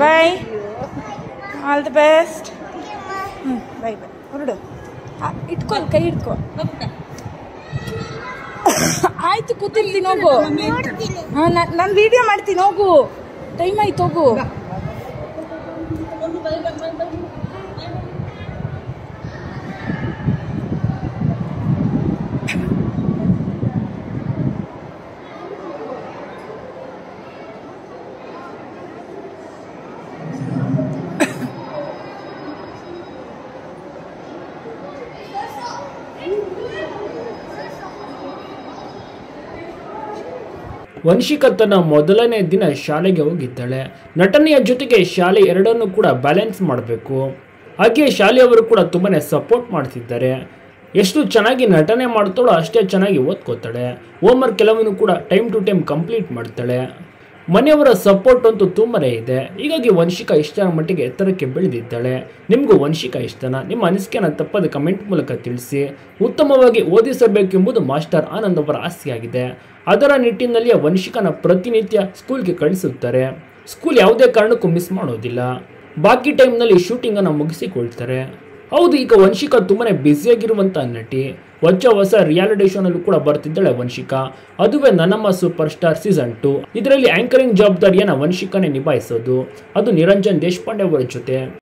bye all the best ಹ್ಞೂ ಬಾಯ್ ಬಾಯ್ ಹೊರಡು ಆ, ಇಟ್ಕೊ ಅಲ್ಲಿ ಕೈ ಇಟ್ಕೊ ಆಯ್ತು ಕೂತಿರ್ತೀನಿ ಹೋಗು ಹಾಂ ನಾನು ವಿಡಿಯೋ ಮಾಡ್ತೀನಿ ಹೋಗು ಟೈಮ್ ಆಯ್ತು ಹೋಗು ವಂಶಿಕ ತನ್ನ ಮೊದಲನೇ ದಿನ ಶಾಲೆಗೆ ಹೋಗಿದ್ದಾಳೆ ನಟನೆಯ ಜೊತೆಗೆ ಶಾಲೆ ಎರಡನ್ನೂ ಕೂಡ ಬ್ಯಾಲೆನ್ಸ್ ಮಾಡಬೇಕು ಹಾಗೆ ಶಾಲೆಯವರು ಕೂಡ ತುಂಬಾ ಸಪೋರ್ಟ್ ಮಾಡ್ತಿದ್ದಾರೆ ಎಷ್ಟು ಚೆನ್ನಾಗಿ ನಟನೆ ಮಾಡ್ತಾಳೋ ಅಷ್ಟೇ ಚೆನ್ನಾಗಿ ಓದ್ಕೋತಾಳೆ ಹೋಮ್ವರ್ಕ್ ಕೆಲವನ್ನು ಕೂಡ ಟೈಮ್ ಟು ಟೈಮ್ ಕಂಪ್ಲೀಟ್ ಮಾಡ್ತಾಳೆ ಮನೆಯವರ ಸಪೋರ್ಟ್ ಅಂತೂ ತುಂಬನೇ ಇದೆ ಹೀಗಾಗಿ ವಂಶಿಕಾ ಇಷ್ಟರ ಮಟ್ಟಿಗೆ ಎತ್ತರಕ್ಕೆ ಬೆಳೆದಿದ್ದಾಳೆ ನಿಮಗೂ ವಂಶಿಕಾ ಇಷ್ಟನ ನಿಮ್ಮ ಅನಿಸಿಕೆನ ತಪ್ಪದ ಕಮೆಂಟ್ ಮೂಲಕ ತಿಳಿಸಿ ಉತ್ತಮವಾಗಿ ಓದಿಸಬೇಕೆಂಬುದು ಮಾಸ್ಟರ್ ಆನಂದ್ ಅವರ ಆಸೆಯಾಗಿದೆ ಅದರ ನಿಟ್ಟಿನಲ್ಲಿ ವಂಶಿಕನ ಪ್ರತಿನಿತ್ಯ ಸ್ಕೂಲ್ಗೆ ಕಳಿಸುತ್ತಾರೆ ಸ್ಕೂಲ್ ಯಾವುದೇ ಕಾರಣಕ್ಕೂ ಮಿಸ್ ಮಾಡೋದಿಲ್ಲ ಬಾಕಿ ಟೈಮ್ನಲ್ಲಿ ಶೂಟಿಂಗನ್ನು ಮುಗಿಸಿಕೊಳ್ತಾರೆ ಹೌದು ಈಗ ವಂಶಿಕಾ ತುಂಬಾನೇ ಬ್ಯುಸಿಯಾಗಿರುವಂಥ ನಟಿ ಹೊಚ್ಚ ಹೊಸ ರಿಯಾಲಿಟಿ ಶೋನಲ್ಲೂ ಕೂಡ ಬರ್ತಿದ್ದಾಳೆ ವಂಶಿಕಾ ಅದುವೇ ನನ್ನಮ್ಮ ಸೂಪರ್ ಸ್ಟಾರ್ ಸೀಸನ್ ಟು ಇದರಲ್ಲಿ ಆಂಕರಿಂಗ್ ಜವಾಬ್ದಾರಿಯನ್ನು ವಂಶಿಕಾನೇ ನಿಭಾಯಿಸೋದು ಅದು ನಿರಂಜನ್ ದೇಶಪಾಂಡೆ ಅವರ ಜೊತೆ